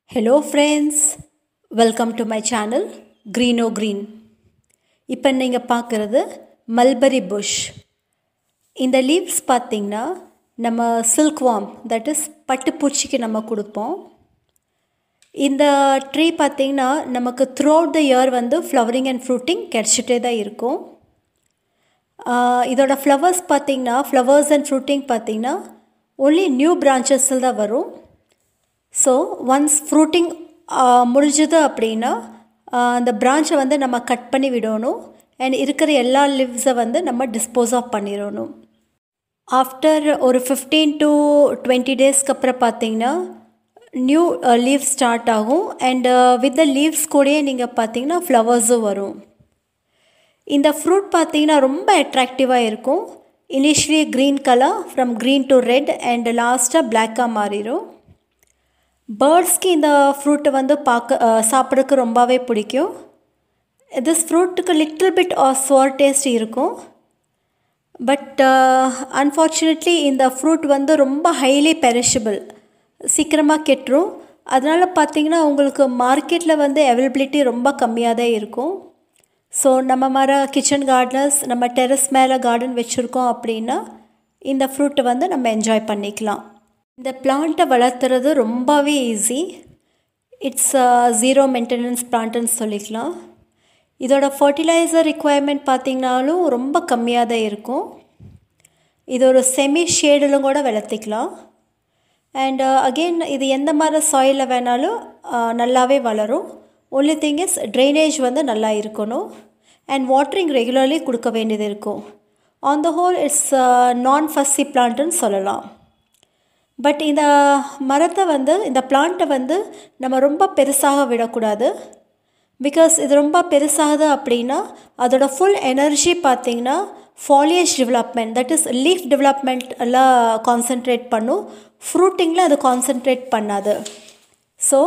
hello friends welcome to my channel க்ரீனோ green இப்போ நீங்கள் பார்க்குறது மல்பரி புஷ் இந்த லீவ்ஸ் பார்த்திங்கன்னா நம்ம சில்க் வார்ம் தட் இஸ் பட்டுப்பூச்சிக்கு நம்ம கொடுப்போம் இந்த ட்ரீ பார்த்திங்கன்னா நமக்கு த்ரூ அவுட் த இயர் வந்து ஃப்ளவரிங் அண்ட் ஃப்ரூட்டிங் கிடச்சிட்டே தான் இருக்கும் இதோட ஃப்ளவர்ஸ் பார்த்திங்கன்னா ஃப்ளவர்ஸ் அண்ட் ஃப்ரூட்டிங் பார்த்திங்கன்னா ஒன்லி நியூ பிரான்ச்சஸில் தான் வரும் ஸோ ஒன்ஸ் ஃப்ரூட்டிங் முடிஞ்சது அப்படின்னா அந்த பிரான்ச்சை வந்து நம்ம கட் பண்ணி விடணும் அண்ட் இருக்கிற எல்லா லிவ்ஸை வந்து நம்ம டிஸ்போஸ் ஆஃப் பண்ணிடணும் ஆஃப்டர் ஒரு ஃபிஃப்டீன் டு டுவெண்ட்டி டேஸ்க்கு அப்புறம் பார்த்தீங்கன்னா நியூ லீவ் ஸ்டார்ட் ஆகும் அண்ட் வித் த லீவ்ஸ் கூடயே நீங்கள் பார்த்தீங்கன்னா ஃப்ளவர்ஸும் வரும் இந்த ஃப்ரூட் பார்த்தீங்கன்னா ரொம்ப அட்ராக்டிவாக இருக்கும் initially green colour from green to red and லாஸ்ட்டாக பிளாக்காக மாறிடும் பேர்ட்ஸ்க்கு இந்த ஃப்ரூட்டை வந்து பார்க்க சாப்பிட்றதுக்கு ரொம்பவே பிடிக்கும் திஸ் ஃப்ரூட்டுக்கு லிட்டில் பிட் ஸ்வர் டேஸ்ட் இருக்கும் பட் அன்ஃபார்ச்சுனேட்லி இந்த ஃப்ரூட் வந்து ரொம்ப ஹைலி பெரிஷபிள் சீக்கிரமாக கெட்டுரும் அதனால் பார்த்தீங்கன்னா உங்களுக்கு மார்க்கெட்டில் வந்து அவைலபிலிட்டி ரொம்ப கம்மியாக தான் இருக்கும் ஸோ நம்ம மர கிச்சன் கார்டனர்ஸ் நம்ம டெரஸ் மேலே கார்டன் வச்சுருக்கோம் அப்படின்னா இந்த ஃப்ரூட்டை வந்து நம்ம என்ஜாய் பண்ணிக்கலாம் இந்த பிளான்ட்டை வளர்த்துறது ரொம்பவே ஈஸி இட்ஸ் ஜீரோ மெயின்டெனன்ஸ் பிளான்ட்டுன்னு சொல்லிக்கலாம் இதோட ஃபர்டிலைசர் ரிக்குவயர்மெண்ட் பார்த்திங்கனாலும் ரொம்ப கம்மியாக தான் இருக்கும் இது ஒரு செமி ஷேடிலும் கூட வளர்த்திக்கலாம் அண்ட் அகெயின் இது எந்த மாதிரி சாயிலில் வேணாலும் நல்லாவே வளரும் ஒன்லி திங் இஸ் ட்ரைனேஜ் வந்து நல்லா இருக்கணும் அண்ட் வாட்டரிங் ரெகுலர்லி கொடுக்க வேண்டியது இருக்கும் ஆன் த ஹோல் இட்ஸ் நான் ஃபஸ்ஸி பிளான்ட்டுன்னு சொல்லலாம் பட் இந்த மரத்தை வந்து இந்த பிளான்ட்டை வந்து நம்ம ரொம்ப பெருசாக விடக்கூடாது பிகாஸ் இது ரொம்ப பெருசாகுது அப்படின்னா அதோட ஃபுல் எனர்ஜி பார்த்திங்கன்னா foliage development that is leaf development எல்லாம் கான்சென்ட்ரேட் பண்ணும் ஃப்ரூட்டிங்கில் அது கான்சென்ட்ரேட் பண்ணாது ஸோ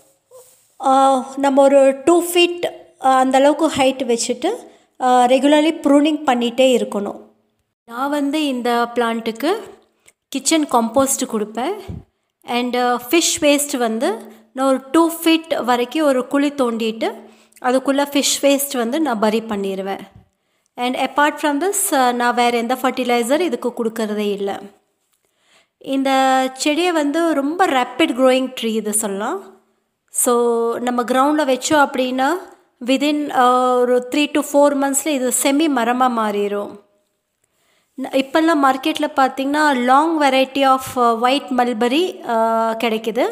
நம்ம ஒரு டூ ஃபீட் அந்தளவுக்கு ஹைட் வச்சுட்டு ரெகுலர்லி ப்ரூனிங் பண்ணிகிட்டே இருக்கணும் நான் வந்து இந்த பிளான்ட்டுக்கு கிச்சன் கம்போஸ்ட் கொடுப்பேன் அண்டு ஃபிஷ் வேஸ்ட் வந்து நான் ஒரு டூ ஃபீட் வரைக்கும் ஒரு குழி தோண்டிட்டு அதுக்குள்ளே ஃபிஷ் வேஸ்ட் வந்து நான் பரி பண்ணிடுவேன் அண்ட் அப்பார்ட் ஃப்ரம் திஸ் நான் வேறு எந்த ஃபர்டிலைசர் இதுக்கு கொடுக்கறதே இல்லை இந்த செடியை வந்து ரொம்ப ரேப்பிட் க்ரோயிங் ட்ரீ இது சொல்லலாம் ஸோ நம்ம கிரவுண்டில் வச்சோம் அப்படின்னா விதின் ஒரு த்ரீ டு ஃபோர் மந்த்ஸில் இது செமி மரமாக மாறிடும் இப்போல்லாம் மார்க்கெட்டில் பார்த்திங்கன்னா long variety of white mulberry கிடைக்குது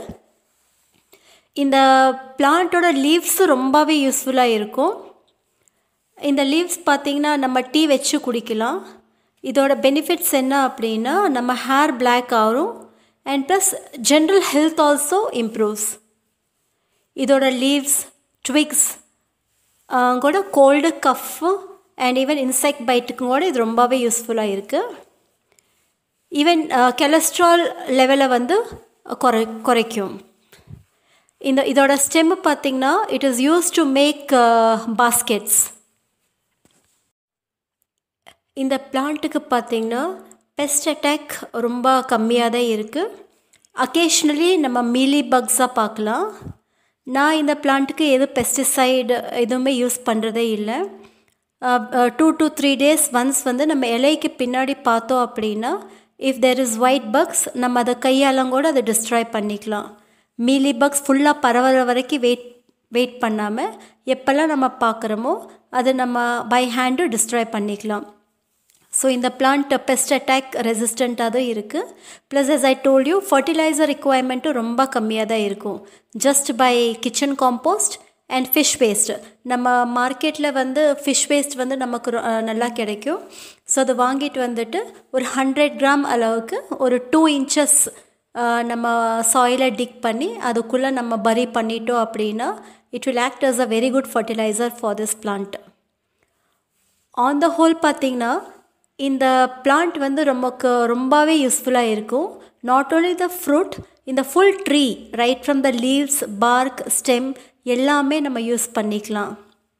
இந்த பிளான்ட்டோட லீவ்ஸும் ரொம்பவே யூஸ்ஃபுல்லாக இருக்கும் இந்த லீவ்ஸ் பார்த்திங்கன்னா நம்ம டீ வச்சு குடிக்கலாம் இதோட பெனிஃபிட்ஸ் என்ன அப்படின்னா நம்ம ஹேர் பிளாக் ஆகும் and plus general health also improves இதோட லீவ்ஸ் ட்விக்ஸ் கூட cold cough and even insect பைட்டுக்கும் கூட இது ரொம்பவே யூஸ்ஃபுல்லாக இருக்குது ஈவன் கொலஸ்ட்ரால் லெவலை வந்து குறை குறைக்கும் இந்த இதோட ஸ்டெம் பார்த்திங்கன்னா it is use to make baskets இந்த பிளான்ட்டுக்கு பார்த்திங்கன்னா பெஸ்ட் அட்டாக் ரொம்ப கம்மியாக தான் இருக்குது அக்கேஷ்னலி நம்ம மீலி பக்ஸாக பார்க்கலாம் நான் இந்த பிளான்ட்டுக்கு எது பெஸ்டிசைடு எதுவுமே யூஸ் பண்ணுறதே இல்லை two to three days once வந்து நம்ம இலைக்கு பின்னாடி பார்த்தோம் அப்படின்னா if there is white bugs நம்ம அதை கையாலும் கூட அதை டிஸ்ட்ராய் பண்ணிக்கலாம் மீலி பக்ஸ் ஃபுல்லாக பரவற வரைக்கும் வெயிட் வெயிட் பண்ணாமல் எப்போல்லாம் நம்ம பார்க்குறோமோ அதை நம்ம பை ஹேண்டு டிஸ்ட்ராய் பண்ணிக்கலாம் ஸோ இந்த பிளான்ட் பெஸ்ட் அட்டாக் ரெசிஸ்டண்ட்டாக தான் இருக்குது plus as I told you fertiliser ரிக்குவயர்மெண்ட்டும் ரொம்ப கம்மியாக தான் இருக்கும் just by kitchen compost and fish waste நம்ம மார்க்கெட்டில் வந்து ஃபிஷ் வேஸ்ட் வந்து நமக்கு நல்லா கிடைக்கும் ஸோ அதை வாங்கிட்டு வந்துட்டு ஒரு ஹண்ட்ரட் கிராம் அளவுக்கு ஒரு டூ இன்ச்சஸ் நம்ம சாயிலை டிக் பண்ணி அதுக்குள்ளே நம்ம பரி பண்ணிட்டோம் அப்படின்னா it will act as a very good fertiliser for this plant on the whole பார்த்திங்கன்னா இந்த பிளான்ட் வந்து நமக்கு ரொம்பவே யூஸ்ஃபுல்லாக இருக்கும் நாட் ஓன்லி த ஃப்ரூட் இந்த full tree right from the leaves bark stem எல்லாமே நம்ம யூஸ் பண்ணிக்கலாம்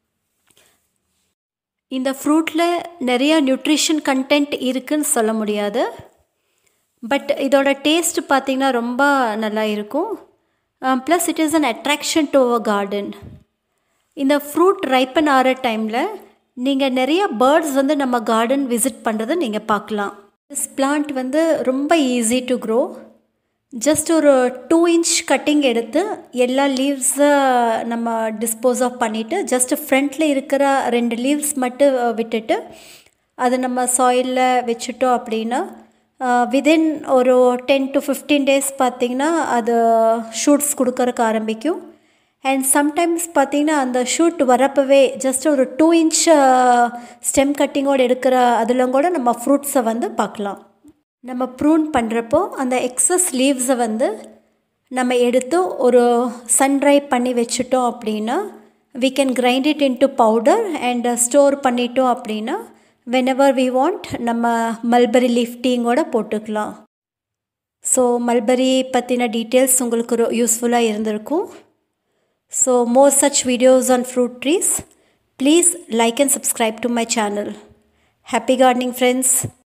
இந்த ஃப்ரூட்டில் நிறைய நியூட்ரிஷன் கண்டென்ட் இருக்குன்னு சொல்ல முடியாது பட் இதோட டேஸ்ட் பார்த்திங்கன்னா ரொம்ப நல்லா இருக்கும் plus it is an attraction to our garden இந்த ஃப்ரூட் ரைப்பன் ஆகிற டைமில் நீங்கள் நிறைய பேர்ட்ஸ் வந்து நம்ம கார்டன் விசிட் பண்ணுறதை நீங்கள் பார்க்கலாம் திஸ் பிளான்ட் வந்து ரொம்ப ஈஸி டு க்ரோ ஜஸ்ட் ஒரு டூ இன்ச் கட்டிங் எடுத்து எல்லா லீவ்ஸை நம்ம டிஸ்போஸ் ஆஃப் பண்ணிவிட்டு ஜஸ்ட் ஃப்ரண்ட்டில் இருக்கிற ரெண்டு லீவ்ஸ் மட்டும் விட்டுட்டு அதை நம்ம சாயிலில் வச்சுட்டோம் அப்படின்னா விதின் ஒரு டென் டு ஃபிஃப்டீன் டேஸ் பார்த்திங்கன்னா அது ஷூட்ஸ் கொடுக்கறக்கு ஆரம்பிக்கும் அண்ட் சம்டைம்ஸ் பார்த்திங்கன்னா அந்த ஷூட் வரப்பவே ஜஸ்ட் ஒரு டூ இன்ச் ஸ்டெம் கட்டிங்கோடு எடுக்கிற அதில் கூட நம்ம ஃப்ரூட்ஸை வந்து பார்க்கலாம் நம்ம ப்ரூன் பண்ணுறப்போ அந்த எக்ஸஸ் லீவ்ஸை வந்து நம்ம எடுத்து ஒரு சன் ட்ரை பண்ணி வச்சுட்டோம் அப்படின்னா we can grind it into powder and store பண்ணிட்டோம் அப்படின்னா வெனவர் வி வாண்ட் நம்ம மல்பரி லீஃப் டீங்கோட போட்டுக்கலாம் ஸோ மல்பரி பற்றின டீட்டெயில்ஸ் உங்களுக்கு யூஸ்ஃபுல்லாக இருந்திருக்கும் so more such videos on fruit trees please like and subscribe to my channel happy gardening friends